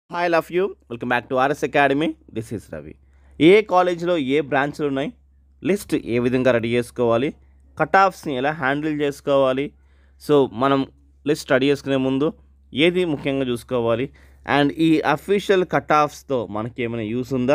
hi love you welcome back to RS academy this is Ravi ఏ కాలేజీలో ఏ బ్రాంచ్లు ఉన్నాయి లిస్ట్ ఏ విధంగా రెడీ చేసుకోవాలి కట్ ఆఫ్స్ని ఎలా హ్యాండిల్ చేసుకోవాలి సో మనం లిస్ట్ రెడీ చేసుకునే ముందు ఏది ముఖ్యంగా చూసుకోవాలి అండ్ ఈ అఫీషియల్ కట్ ఆఫ్స్తో మనకి ఏమైనా యూస్ ఉందా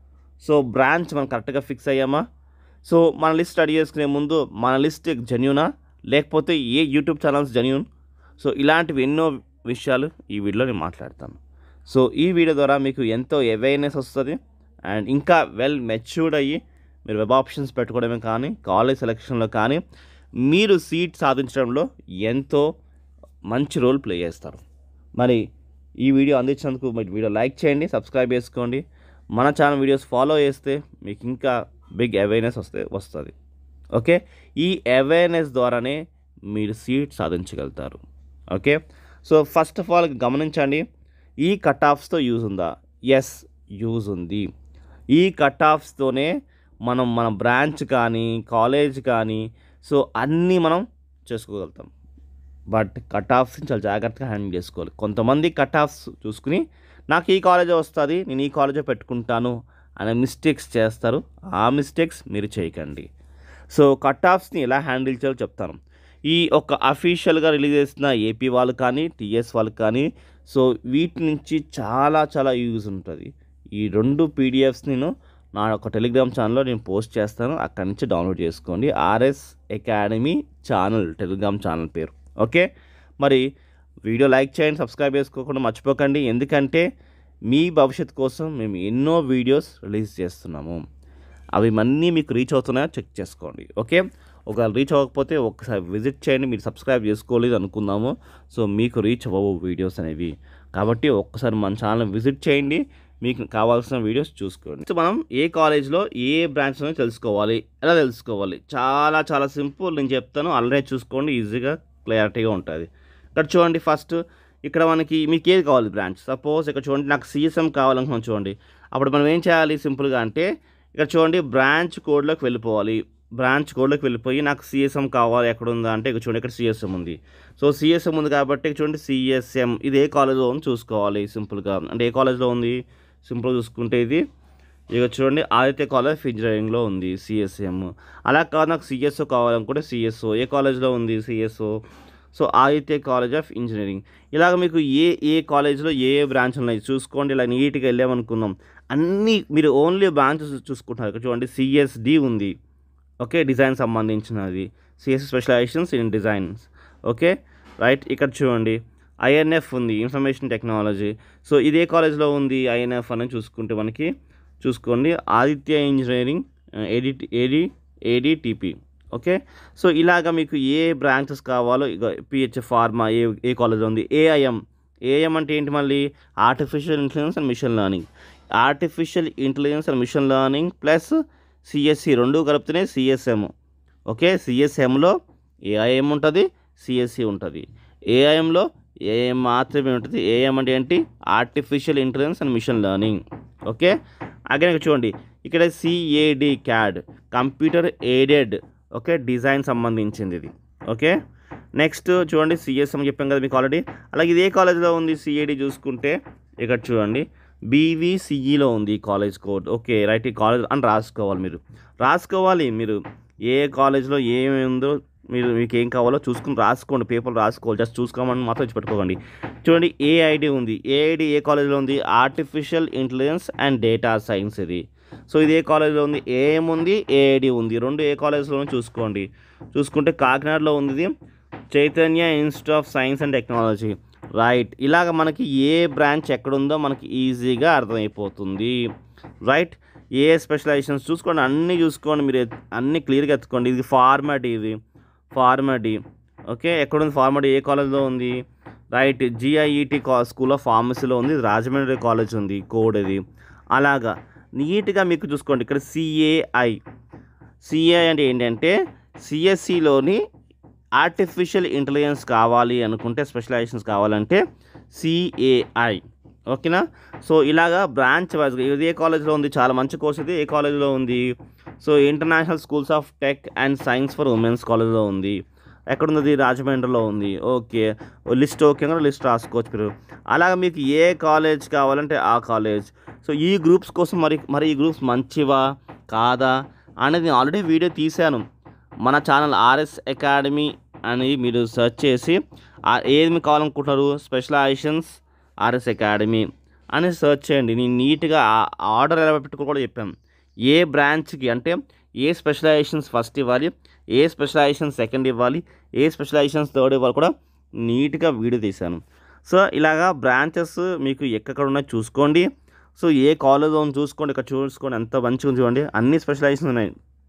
సో బ్రాంచ్ మనం కరెక్ట్గా ఫిక్స్ అయ్యామా సో మన లిస్ట్ రెడీ చేసుకునే ముందు మన లిస్ట్ జెన్యునా లేకపోతే ఏ యూట్యూబ్ ఛానల్స్ జెన్యున్ సో ఇలాంటివి ఎన్నో విషయాలు ఈ వీడియోలో నేను మాట్లాడతాను సో ఈ వీడియో ద్వారా మీకు ఎంతో అవేర్నెస్ వస్తుంది అండ్ ఇంకా వెల్ మెచ్యూర్డ్ అయ్యి మీరు వెబ్ ఆప్షన్స్ పెట్టుకోవడమే కానీ కాలేజ్ సెలెక్షన్లో కానీ మీరు సీట్ సాధించడంలో ఎంతో మంచి రోల్ ప్లే చేస్తారు మరి ఈ వీడియో అందించినందుకు మీరు వీడియో లైక్ చేయండి సబ్స్క్రైబ్ చేసుకోండి మన ఛానల్ వీడియోస్ ఫాలో చేస్తే మీకు ఇంకా బిగ్ అవేర్నెస్ వస్తే వస్తుంది ఓకే ఈ అవేర్నెస్ ద్వారానే మీరు సీట్ సాధించగలుగుతారు okay so first of all గమనించండి ఈ కట్ ఆఫ్స్తో యూజ్ ఉందా ఎస్ యూజ్ ఉంది ఈ కట్ ఆఫ్స్తోనే మనం మన బ్రాంచ్ కానీ కాలేజ్ కానీ సో అన్నీ మనం చేసుకోగలుగుతాం బట్ కట్ ఆఫ్స్ చాలా జాగ్రత్తగా హ్యాండిల్ చేసుకోవాలి కొంతమంది కట్ ఆఫ్స్ చూసుకుని నాకు ఈ కాలేజే వస్తుంది నేను ఈ కాలేజే పెట్టుకుంటాను అనే మిస్టేక్స్ చేస్తారు ఆ మిస్టేక్స్ మీరు చేయకండి సో కట్ ఆఫ్స్ని ఎలా హ్యాండిల్ చేయాలో చెప్తాను ఈ ఒక అఫీషియల్గా రిలీజ్ చేసిన ఏపీ వాళ్ళు కానీ టీఎస్ వాళ్ళు కానీ సో వీటి నుంచి చాలా చాలా యూజ్ ఉంటుంది ఈ రెండు పీడిఎఫ్స్ నేను నా ఒక టెలిగ్రామ్ ఛానల్లో నేను పోస్ట్ చేస్తాను అక్కడి నుంచి డౌన్లోడ్ చేసుకోండి RS academy channel telegram channel పేరు ఓకే మరి వీడియో లైక్ చేయండి సబ్స్క్రైబ్ చేసుకోకుండా మర్చిపోకండి ఎందుకంటే మీ భవిష్యత్ కోసం మేము ఎన్నో వీడియోస్ రిలీజ్ చేస్తున్నాము అవి అన్నీ మీకు రీచ్ అవుతున్నాయో చెక్ చేసుకోండి ఓకే ఒకవేళ రీచ్ అవ్వకపోతే ఒక్కసారి విజిట్ చేయండి మీరు సబ్స్క్రైబ్ చేసుకోలేదు అనుకుందాము సో మీకు రీచ్ అవ్వవు వీడియోస్ అనేవి కాబట్టి ఒక్కసారి మన ఛానల్ విజిట్ చేయండి మీకు కావాల్సిన వీడియోస్ చూసుకోండి సో మనం ఏ కాలేజ్లో ఏ బ్రాంచ్లో తెలుసుకోవాలి ఎలా తెలుసుకోవాలి చాలా చాలా సింపుల్ నేను చెప్తాను ఆల్రెడీ చూసుకోండి ఈజీగా క్లారిటీగా ఉంటుంది ఇక్కడ చూడండి ఫస్ట్ ఇక్కడ మనకి మీకు ఏది కావాలి బ్రాంచ్ సపోజ్ ఇక్కడ చూడండి నాకు సిఎస్ఎం కావాలనుకున్నాను చూడండి అప్పుడు మనం ఏం చేయాలి సింపుల్గా అంటే ఇక్కడ చూడండి బ్రాంచ్ కోడ్లోకి వెళ్ళిపోవాలి బ్రాంచ్ కోడ్లోకి వెళ్ళిపోయి నాకు సిఎస్ఎం కావాలి ఎక్కడ ఉందా అంటే ఇక్కడ చూడండి ఇక్కడ సిఎస్ఎం ఉంది సో సిఎస్ఎం ఉంది కాబట్టి ఇక్కడ చూడండి సిఎస్ఎం ఇది ఏ కాలేజ్లో ఉంది చూసుకోవాలి సింపుల్గా అంటే ఏ కాలేజ్లో ఉంది సింపుల్గా చూసుకుంటే ఇది ఇక చూడండి ఆదిత్య కాలేజ్ ఆఫ్ ఇంజనీరింగ్లో ఉంది సిఎస్ఎం అలా కాదు నాకు సిఎస్ఓ కావాలనుకుంటే సిఎస్ఓ ఏ కాలేజ్లో ఉంది CSO so Aditya college of engineering ఇలాగ మీకు ఏ ఏ కాలేజ్లో ఏ ఏ బ్రాంచ్ ఉన్నాయి చూసుకోండి ఇలా నీట్గా వెళ్ళామనుకుందాం అన్నీ మీరు ఓన్లీ బ్రాంచెస్ చూసుకుంటున్నారు ఇక్కడ చూడండి సిఎస్డి ఉంది ఓకే డిజైన్ సంబంధించినది CS specializations in designs okay right ఇక్కడ చూడండి ఐఎన్ఎఫ్ ఉంది ఇన్ఫర్మేషన్ టెక్నాలజీ సో ఇదే కాలేజ్లో ఉంది ఐఎన్ఎఫ్ అని చూసుకుంటే మనకి చూసుకోండి Aditya engineering AD AD ADTP okay so ఇలాగ మీకు ఏ బ్రాంచెస్ కావాలో ఇక పిహెచ్ ఫార్మా ఏ ఏ కాలేజ్లో ఉంది ఏఐఎం ఏఎం అంటే ఏంటి మళ్ళీ artificial intelligence and machine learning artificial intelligence and machine learning plus CSC రెండు కలిపితేనే సిఎస్ఎం ఓకే సిఎస్ఎంలో ఏఐఎం ఉంటుంది సిఎస్సి ఉంటుంది ఏఐఎంలో ఏఎం మాత్రమే ఉంటుంది ఏఎం అంటే ఏంటి artificial intelligence and machine learning okay again ఇక్కడ చూడండి ఇక్కడ CAD CAD computer aided okay design సంబంధించింది ఇది ఓకే నెక్స్ట్ చూడండి సిఎస్ఎం చెప్పాం కదా మీకు ఆల్రెడీ అలాగే ఇదే కాలేజ్లో ఉంది సిఏడి చూసుకుంటే ఇక్కడ చూడండి బీవీసీఈలో ఉంది ఈ కాలేజ్ కోడ్ ఓకే రైట్ ఈ కాలేజ్ అని రాసుకోవాలి మీరు రాసుకోవాలి మీరు ఏ కాలేజ్లో ఏమి ఉందో మీరు మీకు ఏం కావాలో చూసుకుని రాసుకోండి పేపర్ రాసుకోవాలి జస్ట్ చూసుకోమని మాత్రం వచ్చి పెట్టుకోకండి చూడండి ఏఐడి ఉంది ఏఐడి ఏ కాలేజ్లో ఉంది artificial intelligence and data science ఇది సో ఇది ఏ కాలేజ్లో ఉంది ఏఎం ఉంది ఏఐడి ఉంది రెండు ఏ కాలేజ్లో చూసుకోండి చూసుకుంటే కాకినాడలో ఉంది ఇది Chaitanya institute of science and technology right ఇలాగ మనకి ఏ బ్రాంచ్ ఎక్కడుందో మనకి ఈజీగా అర్థమైపోతుంది రైట్ ఏ స్పెషలైజేషన్స్ చూసుకోండి అన్నీ చూసుకోండి మీరు అన్నీ క్లియర్గా ఎత్తుకోండి ఇది ఫార్మాట్ ఇది ఫార్మాటీ ఓకే ఎక్కడుంది ఫార్మాటీ ఏ కాలేజ్లో ఉంది రైట్ జిఐఈటి కా స్కూల్ ఆఫ్ ఫార్మసీలో ఉంది ఇది రాజమండ్రి కాలేజ్ ఉంది కోడ్ ఇది అలాగా నీట్గా మీకు చూసుకోండి ఇక్కడ సిఏఐ సిఏఐ అంటే ఏంటంటే సిఎస్సిలోని ఆర్టిఫిషియల్ ఇంటెలిజెన్స్ కావాలి అనుకుంటే స్పెషలైజేషన్స్ కావాలంటే సిఏఐ ఓకేనా సో ఇలాగా బ్రాంచ్ వైజ్గా ఇది ఏ కాలేజ్లో ఉంది చాలా మంచి కోర్స్ ఇది ఏ కాలేజ్లో ఉంది so international schools of tech and science for womens కాలేజ్లో ఉంది ఎక్కడున్నది రాజమండ్రిలో ఉంది ఓకే లిస్ట్ ఓకే కూడా లిస్ట్ రాసుకోవచ్చు మీరు అలాగే మీకు ఏ కాలేజ్ కావాలంటే ఆ కాలేజ్ సో ఈ గ్రూప్స్ కోసం మరి మరి ఈ గ్రూప్స్ మంచివా కాదా అనేది నేను ఆల్రెడీ వీడియో తీశాను మన ఛానల్ ఆర్ఎస్ అకాడమీ అని మీరు సెర్చ్ చేసి ఆ ఏది మీకు కావాలనుకుంటున్నారు స్పెషలైజేషన్స్ ఆర్ఎస్ అకాడమీ అని సెర్చ్ చేయండి నేను నీట్గా ఆర్డర్ ఎలా పెట్టుకో కూడా చెప్పాను ఏ బ్రాంచ్కి అంటే ఏ స్పెషలైజేషన్స్ ఫస్ట్ ఇవ్వాలి ఏ స్పెషలైజేషన్ సెకండ్ ఇవ్వాలి ఏ స్పెషలైజేషన్స్ థర్డ్ ఇవ్వాలి కూడా నీట్గా వీడియో తీశాను సో ఇలాగా బ్రాంచెస్ మీకు ఎక్కడ ఉన్నాయో చూసుకోండి సో ఏ కాలేజ్ ఉందో చూసుకోండి ఇక్కడ చూసుకోండి ఎంత మంచిగా ఉంది చూడండి అన్ని స్పెషలైజేషన్ ఉన్నాయి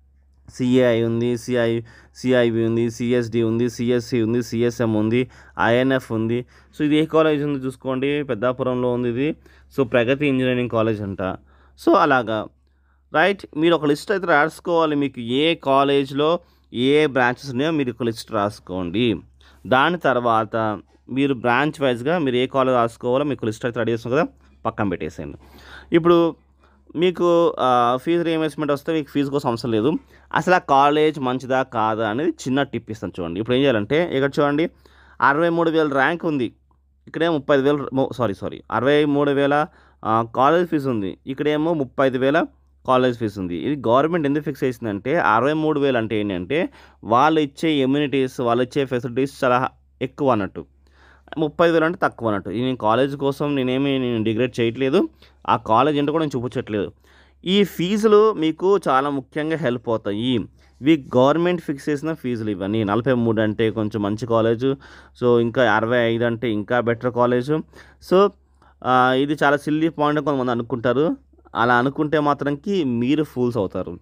సిఏఐ ఉంది సిఐ సిఐబి ఉంది సిఎస్డి ఉంది సిఎస్సి ఉంది సిఎస్ఎం ఉంది ఐఎన్ఎఫ్ ఉంది సో ఇది ఏ కాలేజ్ ఉంది చూసుకోండి పెద్దాపురంలో ఉంది ఇది సో ప్రగతి ఇంజనీరింగ్ కాలేజ్ అంట సో అలాగా రైట్ మీరు ఒక లిస్ట్ అయితే రాసుకోవాలి మీకు ఏ కాలేజ్లో ఏ బ్రాంచెస్ ఉన్నాయో మీరు ఒక లిస్ట్ రాసుకోండి దాని తర్వాత మీరు బ్రాంచ్ వైజ్గా మీరు ఏ కాలేజ్ రాసుకోవాలో మీకు లిస్ట్ అయితే రెడీ చేస్తుంది కదా పక్కన పెట్టేసేయండి ఇప్పుడు మీకు ఫీజు రియంబర్స్మెంట్ వస్తే మీకు ఫీజు కోసం అవసరం లేదు అసలు ఆ కాలేజ్ మంచిదా కాదా అనేది చిన్న టిప్ ఇస్తాను చూడండి ఇప్పుడు ఏం చేయాలంటే ఇక్కడ చూడండి అరవై మూడు వేల ర్యాంక్ ఉంది ఇక్కడే ముప్పై ఐదు వేలు సారీ సారీ అరవై మూడు వేల ఆ, కాలేజ్ ఫీజు ఉంది ఇక్కడేమో ముప్పై ఐదు వేల కాలేజ్ ఫీజు ఉంది ఇది గవర్నమెంట్ ఎందుకు ఫిక్స్ చేసిందంటే అరవై మూడు వేలు అంటే ఏంటంటే వాళ్ళు ఇచ్చే ఇమ్యూనిటీస్ వాళ్ళు ఇచ్చే ఫెసిలిటీస్ చాలా ఎక్కువ అన్నట్టు ముప్పై వేలు అంటే తక్కువ అన్నట్టు ఇది నేను కాలేజ్ కోసం నేనేమి నేను డిగ్రేడ్ చేయట్లేదు ఆ కాలేజ్ ఏంటో కూడా నేను చూపించట్లేదు ఈ ఫీజులు మీకు చాలా ముఖ్యంగా హెల్ప్ అవుతాయి ఇవి గవర్నమెంట్ ఫిక్స్ చేసిన ఫీజులు ఇవన్నీ నలభై మూడు అంటే కొంచెం మంచి కాలేజు సో ఇంకా అరవై ఐదు అంటే ఇంకా బెటర్ కాలేజు సో ఆ, ఇది చాలా సిల్లీ పాయింట్ అని కొంతమంది అనుకుంటారు అలా అనుకుంటే మాత్రంకి మీరు ఫూల్స్ అవుతారు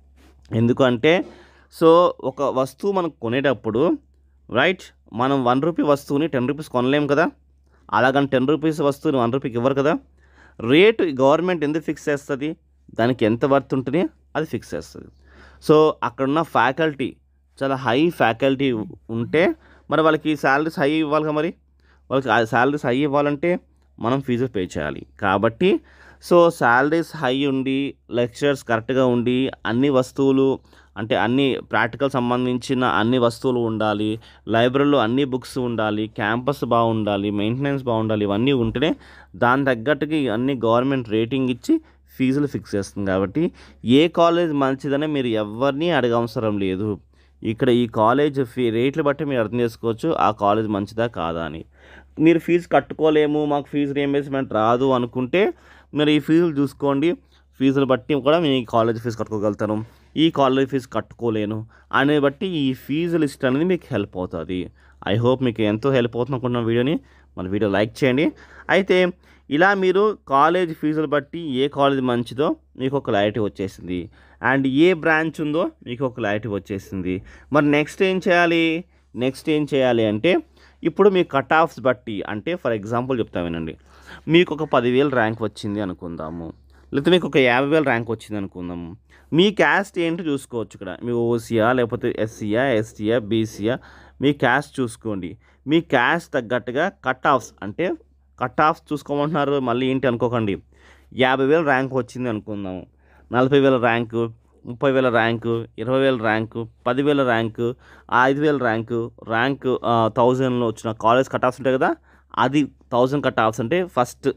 ఎందుకంటే సో ఒక వస్తువు మనం కొనేటప్పుడు రైట్ మనం వన్ రూపీ వస్తువుని టెన్ రూపీస్ కొనలేం కదా అలాగని టెన్ రూపీస్ వస్తువుని వన్ రూపీకి ఇవ్వరు కదా రేటు గవర్నమెంట్ ఎందుకు ఫిక్స్ చేస్తుంది దానికి ఎంత వర్త్ ఉంటుంది అది ఫిక్స్ చేస్తుంది సో అక్కడున్న ఫ్యాకల్టీ చాలా హై ఫ్యాకల్టీ ఉంటే మరి వాళ్ళకి శాలరీస్ హై ఇవ్వాలి కదా మరి వాళ్ళకి శాలరీస్ హై ఇవ్వాలంటే మనం ఫీజు పే చేయాలి కాబట్టి సో శాలరీస్ హై ఉండి లెక్చరర్స్ కరెక్ట్గా ఉండి అన్ని వస్తువులు అంటే అన్ని ప్రాక్టికల్ సంబంధించిన అన్ని వస్తువులు ఉండాలి లైబ్రరీలో అన్ని బుక్స్ ఉండాలి క్యాంపస్ బాగుండాలి మెయింటెనెన్స్ బాగుండాలి ఇవన్నీ ఉంటేనే దాని తగ్గట్టుకి అన్ని గవర్నమెంట్ రేటింగ్ ఇచ్చి ఫీజులు ఫిక్స్ చేస్తుంది కాబట్టి ఏ కాలేజ్ మంచిదని మీరు ఎవరిని అడగవసరం లేదు ఇక్కడ ఈ కాలేజ్ ఫీ రేట్లు బట్టి మీరు అర్థం చేసుకోవచ్చు ఆ కాలేజ్ మంచిదా కాదా అని మీరు ఫీజు కట్టుకోలేము మాకు ఫీజు రియంబర్స్మెంట్ రాదు అనుకుంటే మీరు ఈ ఫీజులు చూసుకోండి ఫీజులు బట్టి కూడా నేను ఈ కాలేజ్ ఫీజు కట్టుకోగలుగుతాను ఈ కాలేజ్ ఫీజు కట్టుకోలేను అనే బట్టి ఈ ఫీజు లిస్ట్ అనేది మీకు హెల్ప్ అవుతుంది ఐ హోప్ మీకు ఎంతో హెల్ప్ అవుతుంది అనుకుంటున్న వీడియోని మన వీడియో లైక్ చేయండి అయితే ఇలా మీరు కాలేజ్ ఫీజులు బట్టి ఏ కాలేజ్ మంచిదో మీకు ఒక క్లారిటీ వచ్చేసింది అండ్ ఏ బ్రాంచ్ ఉందో మీకు ఒక క్లారిటీ వచ్చేసింది మరి నెక్స్ట్ ఏం చేయాలి నెక్స్ట్ ఏం చేయాలి అంటే ఇప్పుడు మీ కట్ ఆఫ్స్ బట్టి అంటే ఫర్ ఎగ్జాంపుల్ చెప్తా వినండి మీకు ఒక పదివేలు ర్యాంక్ వచ్చింది అనుకుందాము లేకపోతే మీకు ఒక యాభై వేలు ర్యాంక్ వచ్చింది అనుకుందాము మీ క్యాస్ట్ ఏంటో చూసుకోవచ్చు ఇక్కడ మీ ఓసీయా లేకపోతే ఎస్సీయా ఎస్టీయా బీసీయా మీ క్యాస్ట్ చూసుకోండి మీ క్యాస్ట్ తగ్గట్టుగా కట్ ఆఫ్స్ అంటే కట్ ఆఫ్స్ చూసుకోమంటున్నారు మళ్ళీ ఏంటి అనుకోకండి యాభై వేలు ర్యాంక్ వచ్చింది అనుకుందాము నలభై వేల ర్యాంకు ముప్పై వేల ర్యాంకు ఇరవై వేల ర్యాంకు పదివేల ర్యాంకు ఐదు వేల ర్యాంకు ర్యాంకు థౌజండ్లో వచ్చిన కాలేజ్ కట్ ఆఫ్స్ ఉంటాయి కదా అది థౌజండ్ కట్ ఆఫ్స్ అంటే first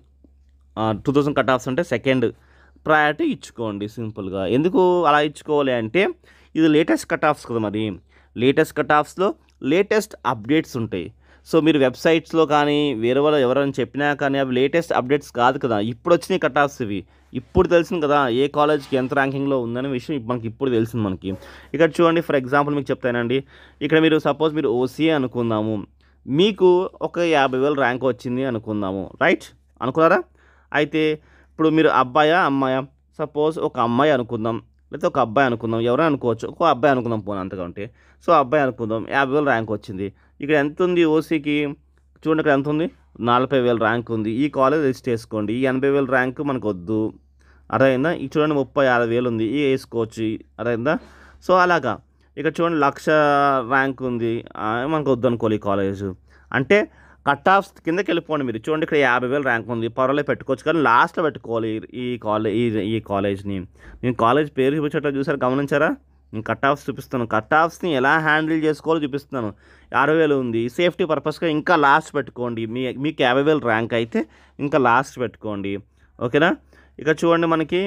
two thousand cut offs అంటే సెకండ్ ప్రయారిటీ ఇచ్చుకోండి సింపుల్గా ఎందుకు అలా ఇచ్చుకోవాలి అంటే ఇది లేటెస్ట్ కట్ ఆఫ్స్ కదా మరి లేటెస్ట్ కట్ ఆఫ్స్లో లేటెస్ట్ అప్డేట్స్ ఉంటాయి సో మీరు వెబ్సైట్స్లో కానీ వేరే వాళ్ళు ఎవరైనా చెప్పినా కానీ అవి లేటెస్ట్ అప్డేట్స్ కాదు కదా ఇప్పుడు వచ్చినాయి కట్ ఆఫ్స్ ఇవి ఇప్పుడు తెలిసింది కదా ఏ కాలేజ్కి ఎంత ర్యాంకింగ్లో ఉందనే విషయం ఇప్ మనకి ఇప్పుడు తెలిసింది మనకి ఇక్కడ చూడండి ఫర్ ఎగ్జాంపుల్ మీకు చెప్తానండి ఇక్కడ మీరు సపోజ్ మీరు ఓసీఏ అనుకుందాము మీకు ఒక యాభై వేలు ర్యాంక్ వచ్చింది అనుకుందాము రైట్ అనుకున్నారా అయితే ఇప్పుడు మీరు అబ్బాయా అమ్మాయా సపోజ్ ఒక అమ్మాయి అనుకుందాం లేకపోతే ఒక అబ్బాయి అనుకుందాం ఎవరైనా అనుకోవచ్చు ఒక అబ్బాయి అనుకుందాం పోనీ అంతగా ఉంటే సో అబ్బాయి అనుకుందాం యాభై వేలు ర్యాంక్ వచ్చింది ఇక్కడ ఎంత ఉంది ఓసీకి చూడండి ఇక్కడ ఎంత ఉంది నలభై వేల ర్యాంక్ ఉంది ఈ కాలేజ్ రిజిస్టర్ చేసుకోండి ఈ ఎనభై వేల ర్యాంక్ మనకు వద్దు అర్థమైందా ఈ చూడండి ముప్పై ఆరు వేలు ఉంది ఈ వేసుకోవచ్చు అర్థమైందా సో అలాగా ఇక్కడ చూడండి లక్ష ర్యాంక్ ఉంది ఆ, మనకు వద్దు అనుకోవాలి ఈ కాలేజ్ అంటే కట్ ఆఫ్స్ కిందకి వెళ్ళిపోండి మీరు చూడండి ఇక్కడ యాభై వేలు ర్యాంక్ ఉంది పర్వాలేదు పెట్టుకోవచ్చు కానీ లాస్ట్లో పెట్టుకోవాలి ఈ కాలేజ్ ఈ ఈ కాలేజ్ని నేను కాలేజ్ పేరు చూపించట్లేదు చూసారు గమనించారా నేను కట్ ఆఫ్స్ చూపిస్తాను కట్ ఆఫ్స్ని ఎలా హ్యాండిల్ చేసుకోవాలో చూపిస్తున్నాను అరవై వేలు ఉంది సేఫ్టీ పర్పస్గా ఇంకా లాస్ట్ పెట్టుకోండి మీ మీకు యాభై వేలు ర్యాంక్ అయితే ఇంకా లాస్ట్ పెట్టుకోండి ఓకేనా ఇక చూడండి మనకి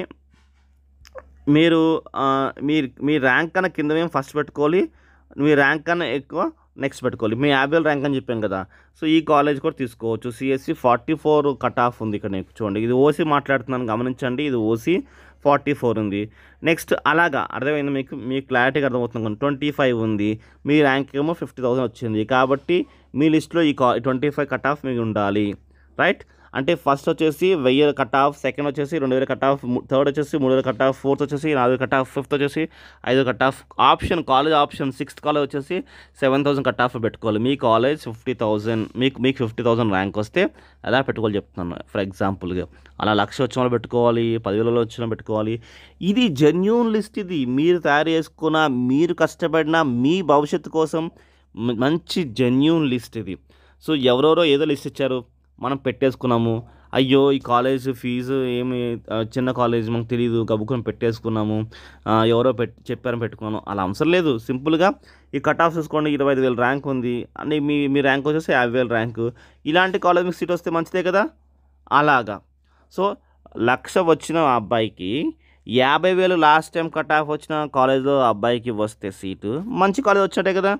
మీరు ఆ, మీ మీ ర్యాంక్ కన్నా కింద మేము ఫస్ట్ పెట్టుకోవాలి మీ ర్యాంక్ కన్నా ఎక్కువ నెక్స్ట్ పెట్టుకోవాలి మీ యాభై వేలు ర్యాంక్ అని చెప్పాను కదా సో ఈ కాలేజ్ కూడా తీసుకోవచ్చు CSC forty four cut off ఉంది ఇక్కడ నీకు చూడండి ఇది ఓసీ మాట్లాడుతున్నాను గమనించండి ఇది ఓసీ ఫార్టీ ఫోర్ ఉంది నెక్స్ట్ అలాగా అర్థమైంది మీకు మీ క్లారిటీగా అర్థమవుతుంది ట్వంటీ ఫైవ్ ఉంది మీ ర్యాంక్ ఏమో ఫిఫ్టీ థౌసండ్ వచ్చింది కాబట్టి మీ లిస్ట్లో ఈ కా ట్వంటీ ఫైవ్ కట్ ఆఫ్ మీకు ఉండాలి రైట్ అంటే ఫస్ట్ వచ్చేసి వెయ్యి కట్ ఆఫ్ సెకండ్ వచ్చేసి రెండు వేల కట్ ఆఫ్ థర్డ్ వచ్చేసి మూడు వేల కట్ ఆఫ్ ఫోర్త్ వచ్చేసి నాలుగు కట్ ఆఫ్ ఫిఫ్త్ వచ్చేసి ఐదు cut off option college option sixth college వచ్చేసి సెవెన్ థౌసండ్ కట్ ఆఫ్ పెట్టుకోవాలి మీ కాలేజ్ ఫిఫ్టీ థౌసండ్ మీకు మీకు ఫిఫ్టీ థౌసండ్ ర్యాంక్ వస్తే ఎలా పెట్టుకోవాలి చెప్తున్నాను ఫర్ ఎగ్జాంపుల్గా అలా లక్ష వచ్చిన వాళ్ళు పెట్టుకోవాలి పదివేలలో వచ్చిన వాళ్ళు పెట్టుకోవాలి ఇది జెన్యున్ లిస్ట్ ఇది మీరు తయారు చేసుకున్న మీరు కష్టపడిన మీ భవిష్యత్తు కోసం మ- మంచి జెన్యున్ లిస్ట్ ఇది సో ఎవరెవరో ఏదో లిస్ట్ ఇచ్చారు మనం పెట్టేసుకున్నాము అయ్యో ఈ కాలేజ్ ఫీజు ఏమి ఆ, చిన్న కాలేజ్ మనకు తెలియదు గబుకొని పెట్టేసుకున్నాము ఆ, ఎవరో పెట్ చెప్పారని పెట్టుకున్నాను అలా అవసరం లేదు సింపుల్గా ఈ కట్ ఆఫ్ చూసుకోండి ఇరవై ఐదు వేలు ర్యాంక్ ఉంది అని మీ మీ ర్యాంక్ వచ్చేసి యాభై వేలు ర్యాంకు ఇలాంటి కాలేజ్ మీకు సీట్ వస్తే మంచిదే కదా అలాగా సో లక్ష వచ్చిన ఆ అబ్బాయికి యాభై వేలు లాస్ట్ టైం కట్ ఆఫ్ వచ్చిన కాలేజ్లో ఆ అబ్బాయికి వస్తే సీటు మంచి కాలేజ్ వచ్చాడే కదా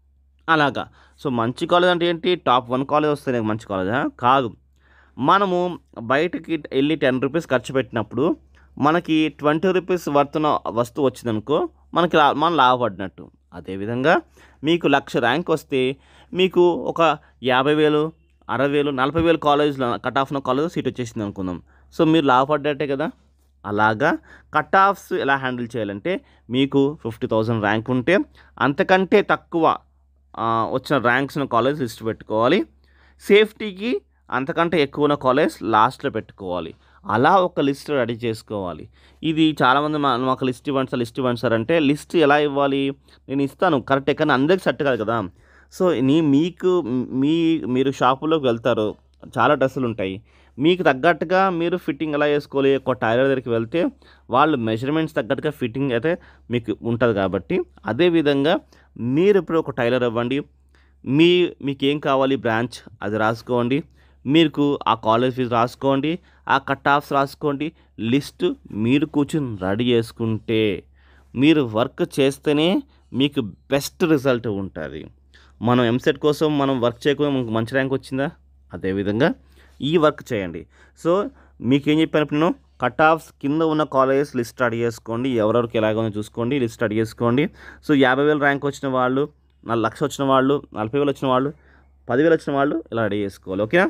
అలాగా సో మంచి కాలేజ్ అంటే ఏంటి టాప్ వన్ కాలేజ్ వస్తేనే మంచి కాలేజా కాదు మనము బయటకి వెళ్ళి టెన్ రూపీస్ ఖర్చు పెట్టినప్పుడు మనకి ట్వంటీ రూపీస్ వర్తున్న వస్తువు వచ్చిందనుకో మనకి లా మనం లాభపడినట్టు అదేవిధంగా మీకు లక్ష ర్యాంక్ వస్తే మీకు ఒక యాభై వేలు అరవై వేలు నలభై వేలు కాలేజ్లో కట్ ఆఫ్న కాలేజ్లో సీట్ వచ్చేసింది అనుకుందాం సో మీరు లాభపడ్డట్టే కదా అలాగా కట్ ఆఫ్స్ ఎలా హ్యాండిల్ చేయాలంటే మీకు ఫిఫ్టీ థౌజండ్ ర్యాంక్ ఉంటే అంతకంటే తక్కువ ఆ, వచ్చిన ర్యాంక్స్ ఉన్న కాలేజ్ లిస్ట్ పెట్టుకోవాలి సేఫ్టీకి అంతకంటే ఎక్కువ ఉన్న కాలేజ్ లాస్ట్లో పెట్టుకోవాలి అలా ఒక లిస్ట్ రెడీ చేసుకోవాలి ఇది చాలామంది మా మాకు లిస్ట్ ఇవ్వండి సార్ లిస్ట్ ఇవ్వండి సార్ అంటే లిస్ట్ ఎలా ఇవ్వాలి నేను ఇస్తాను కరెక్టే కానీ అందరికి సెట్ కాదు కదా సో నీ మీకు మీ మీరు షాపులోకి వెళ్తారు చాలా డ్రెస్సులు ఉంటాయి మీకు తగ్గట్టుగా మీరు ఫిట్టింగ్ ఎలా చేసుకోవాలి ఒక టైలర్ దగ్గరికి వెళ్తే వాళ్ళు మెజర్మెంట్స్ తగ్గట్టుగా ఫిట్టింగ్ అయితే మీకు ఉంటుంది కాబట్టి అదేవిధంగా మీరు ఇప్పుడు ఒక టైలర్ ఇవ్వండి మీ మీకు ఏం కావాలి బ్రాంచ్ అది రాసుకోండి మీకు ఆ కాలేజ్ ఫీజు రాసుకోండి ఆ కట్ ఆఫ్స్ రాసుకోండి లిస్ట్ మీరు కూర్చుని రెడీ చేసుకుంటే మీరు వర్క్ చేస్తేనే మీకు బెస్ట్ రిజల్ట్ ఉంటుంది మనం ఎంసెట్ కోసం మనం వర్క్ చేయకుండా మనకు మంచి ర్యాంక్ వచ్చిందా అదేవిధంగా ఈ వర్క్ చేయండి సో మీకు ఏం చెప్పాను ఇప్పుడు నేను కట్ ఆఫ్స్ కింద ఉన్న కాలేజెస్ లిస్ట్ రెడీ చేసుకోండి ఎవరెవరికి ఎలాగో చూసుకోండి లిస్ట్ రెడీ చేసుకోండి సో యాభై వేలు ర్యాంక్ వచ్చిన వాళ్ళు నాలుగు లక్ష వచ్చిన వాళ్ళు నలభై వేలు వచ్చిన వాళ్ళు పదివేలు వచ్చిన వాళ్ళు ఇలా రెడీ చేసుకోవాలి ఓకేనా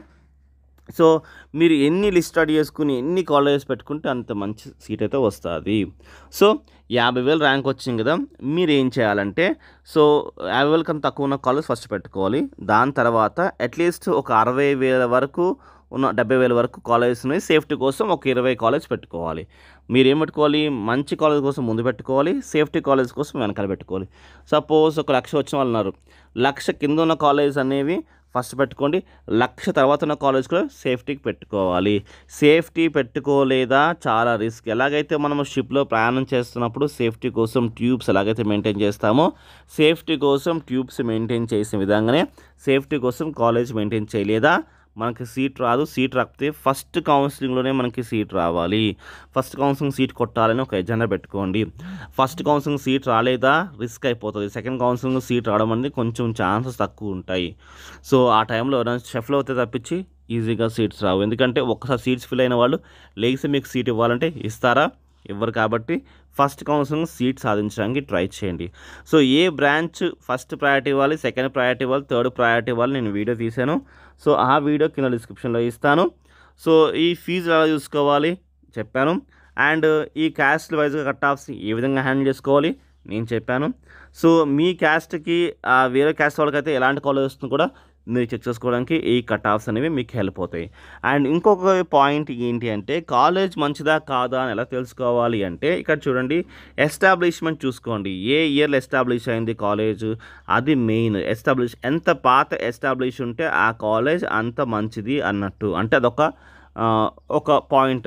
సో మీరు ఎన్ని లిస్ట్ రెడీ చేసుకుని ఎన్ని కాలేజెస్ పెట్టుకుంటే అంత మంచి సీట్ అయితే వస్తుంది సో యాభై వేలు ర్యాంక్ వచ్చింది కదా మీరు ఏం చేయాలంటే సో యాభై వేల కన్నా తక్కువ ఉన్న కాలేజ్ ఫస్ట్ పెట్టుకోవాలి దాని తర్వాత అట్లీస్ట్ ఒక అరవై వేల వరకు ఉన్న డెబ్బై వేల వరకు కాలేజెస్ని సేఫ్టీ కోసం ఒక ఇరవై కాలేజ్ పెట్టుకోవాలి మీరు ఏం పెట్టుకోవాలి మంచి కాలేజ్ కోసం ముందు పెట్టుకోవాలి సేఫ్టీ కాలేజ్ కోసం వెనకాల పెట్టుకోవాలి సపోజ్ ఒక లక్ష వచ్చిన వాళ్ళు ఉన్నారు లక్ష కింద ఉన్న కాలేజ్ అనేవి ఫస్ట్ పెట్టుకోండి లక్ష తర్వాత ఉన్న కాలేజ్ కూడా సేఫ్టీకి పెట్టుకోవాలి సేఫ్టీ పెట్టుకోలేదా చాలా రిస్క్ ఎలాగైతే మనము షిప్లో ప్రయాణం చేస్తున్నప్పుడు సేఫ్టీ కోసం ట్యూబ్స్ ఎలాగైతే మెయింటైన్ చేస్తామో సేఫ్టీ కోసం ట్యూబ్స్ మెయింటైన్ చేసిన విధంగానే సేఫ్టీ కోసం కాలేజ్ మెయింటైన్ చేయలేదా మనకి సీట్ రాదు సీట్ రాకపోతే ఫస్ట్ కౌన్సిలింగ్లోనే మనకి సీట్ రావాలి ఫస్ట్ కౌన్సిలింగ్ సీట్ కొట్టాలని ఒక ఎజెండా పెట్టుకోండి ఫస్ట్ కౌన్సిలింగ్ సీట్ రాలేదా రిస్క్ అయిపోతుంది సెకండ్ కౌన్సిలింగ్ సీట్ రావడం అనేది కొంచెం ఛాన్సెస్ తక్కువ ఉంటాయి సో ఆ టైంలో ఎవరైనా షెఫ్లో అయితే తప్పించి ఈజీగా సీట్స్ రావు ఎందుకంటే ఒక్కసారి సీట్స్ ఫిల్ అయిన వాళ్ళు లేచి మీకు సీట్ ఇవ్వాలంటే ఇస్తారా ఇవ్వరు కాబట్టి ఫస్ట్ కౌన్సిలింగ్ సీట్ సాధించడానికి ట్రై చేయండి సో ఏ బ్రాంచ్ ఫస్ట్ ప్రయారిటీ ఇవ్వాలి సెకండ్ ప్రయారిటీ ఇవ్వాలి థర్డ్ ప్రయారిటీ ఇవ్వాలి నేను వీడియో తీశాను సో ఆ వీడియో కింద డిస్క్రిప్షన్లో ఇస్తాను సో ఈ ఫీజు ఎలా చూసుకోవాలి చెప్పాను అండ్ ఈ క్యాస్ట్ వైజ్గా కట్ ఆఫ్స్ ఏ విధంగా హ్యాండిల్ చేసుకోవాలి నేను చెప్పాను సో మీ క్యాస్ట్కి వేరే క్యాస్ట్ వాళ్ళకైతే ఎలాంటి కాలేజ్ వస్తుందో కూడా మీరు చెక్ చేసుకోవడానికి ఈ కట్ ఆఫ్స్ అనేవి మీకు హెల్ప్ అవుతాయి అండ్ ఇంకొక పాయింట్ ఏంటి అంటే కాలేజ్ మంచిదా కాదా అని ఎలా తెలుసుకోవాలి అంటే ఇక్కడ చూడండి ఎస్టాబ్లిష్మెంట్ చూసుకోండి ఏ ఇయర్లో ఎస్టాబ్లిష్ అయింది కాలేజ్ అది మెయిన్ ఎస్టాబ్లిష్ ఎంత పాత ఎస్టాబ్లిష్ ఉంటే ఆ కాలేజ్ అంత మంచిది అన్నట్టు అంటే అదొక ఆ, ఒక పాయింట్ అది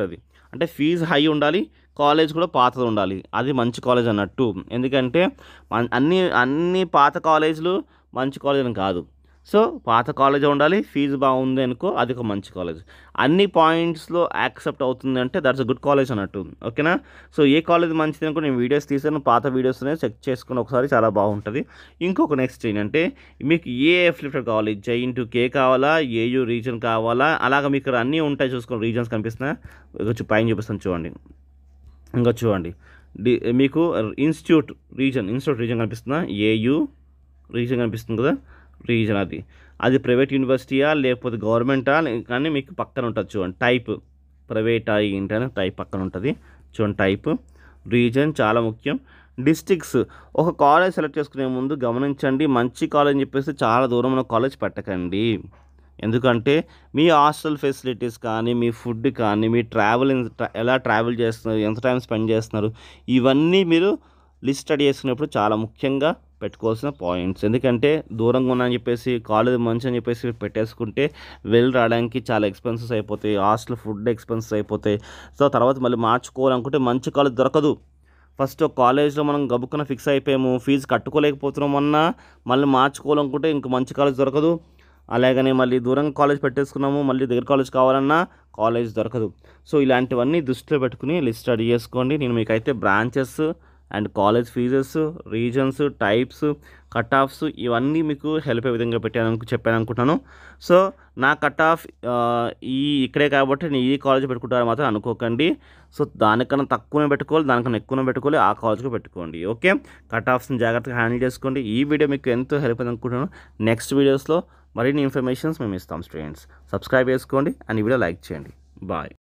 అంటే ఫీజు హై ఉండాలి కాలేజ్ కూడా పాతది ఉండాలి అది మంచి కాలేజ్ అన్నట్టు ఎందుకంటే మన- అన్ని అన్ని పాత కాలేజీలు మంచి కాలేజ్ అని కాదు సో పాత కాలేజ్ ఉండాలి ఫీజు బాగుంది అనుకో అది ఒక మంచి కాలేజ్ అన్ని పాయింట్స్లో యాక్సెప్ట్ అవుతుంది అంటే దట్స్ అ గుడ్ కాలేజ్ అన్నట్టు ఓకేనా సో ఏ కాలేజ్ మంచిది అనుకో నేను వీడియోస్ తీసాను పాత వీడియోస్నే చెక్ చేసుకుని ఒకసారి చాలా బాగుంటుంది ఇంకొక నెక్స్ట్ ఏంటంటే మీకు ఏ ఫ్లిప్టెడ్ కావాలి జై ఇంటూ కే కావాలా ఏయూ రీజన్ కావాలా అలాగ మీకు ఇక్కడ అన్నీ ఉంటాయి చూసుకోండి రీజన్స్ కనిపిస్తున్నాయి కొంచెం పైన చూపిస్తాను చూడండి ఇంకా చూడండి డి మీకు ఇన్స్టిట్యూట్ రీజన్ ఇన్స్టిట్యూట్ రీజన్ కనిపిస్తుందా ఏయు రీజన్ కనిపిస్తుంది కదా రీజన్ అది అది ప్రైవేట్ యూనివర్సిటీయా లేకపోతే గవర్నమెంటా కానీ మీకు పక్కన ఉంటుంది చూడండి టైప్ ప్రైవేటా ఏంటని టైప్ పక్కన ఉంటుంది చూడండి టైప్ రీజన్ చాలా ముఖ్యం డిస్టిక్స్ ఒక కాలేజ్ సెలెక్ట్ చేసుకునే ముందు గమనించండి మంచి కాలేజ్ అని చెప్పేసి చాలా దూరం ఉన్న కాలేజ్ పెట్టకండి ఎందుకంటే మీ హాస్టల్ ఫెసిలిటీస్ కానీ మీ ఫుడ్ కానీ మీ ట్రావెల్ ఎలా ట్రావెల్ చేస్తున్నారు ఎంత టైం స్పెండ్ చేస్తున్నారు ఇవన్నీ మీరు లిస్ట్ స్టడీ చేసుకునేప్పుడు చాలా ముఖ్యంగా పెట్టుకోవాల్సిన పాయింట్స్ ఎందుకంటే దూరంగా ఉన్నాయని చెప్పేసి కాలేజ్ మంచి అని చెప్పేసి పెట్టేసుకుంటే వెళ్ళి రావడానికి చాలా ఎక్స్పెన్సెస్ అయిపోతాయి హాస్టల్ ఫుడ్ ఎక్స్పెన్సెస్ అయిపోతాయి సో తర్వాత మళ్ళీ మార్చుకోవాలనుకుంటే మంచి కాలేజ్ దొరకదు ఫస్ట్ ఒక కాలేజ్లో మనం గబుక్కున ఫిక్స్ అయిపోయాము ఫీజు కట్టుకోలేకపోతున్నాం అన్నా మళ్ళీ మార్చుకోవాలనుకుంటే ఇంక మంచి కాలేజ్ దొరకదు అలాగనే మళ్ళీ దూరంగా కాలేజ్ పెట్టేసుకున్నాము మళ్ళీ దగ్గర కాలేజ్ కావాలన్నా కాలేజ్ దొరకదు సో ఇలాంటివన్నీ దృష్టిలో పెట్టుకుని లిస్ట్ స్టడీ చేసుకోండి నేను మీకైతే branches and college fees regions types cut offs ఇవన్నీ మీకు హెల్ప్ అయ్యే విధంగా పెట్టాను చెప్పాను అనుకుంటున్నాను సో నా కట్ ఆఫ్ ఈ ఇక్కడే కాబట్టి నేను ఈ కాలేజ్ పెట్టుకుంటారని మాత్రం అనుకోకండి సో దానికన్నా తక్కువనే పెట్టుకోవాలి దానికన్నా ఎక్కువనే పెట్టుకోవాలి ఆ కాలేజ్కి పెట్టుకోండి ఓకే కట్ ఆఫ్స్ని జాగ్రత్తగా హ్యాండిల్ చేసుకోండి ఈ వీడియో మీకు ఎంతో హెల్ప్ అయింది అనుకుంటున్నాను నెక్స్ట్ వీడియోస్లో మరిన్ని ఇన్ఫర్మేషన్స్ మేము ఇస్తాం స్టూడెంట్స్ సబ్స్క్రైబ్ చేసుకోండి అండ్ ఈ వీడియో లైక్ చేయండి బాయ్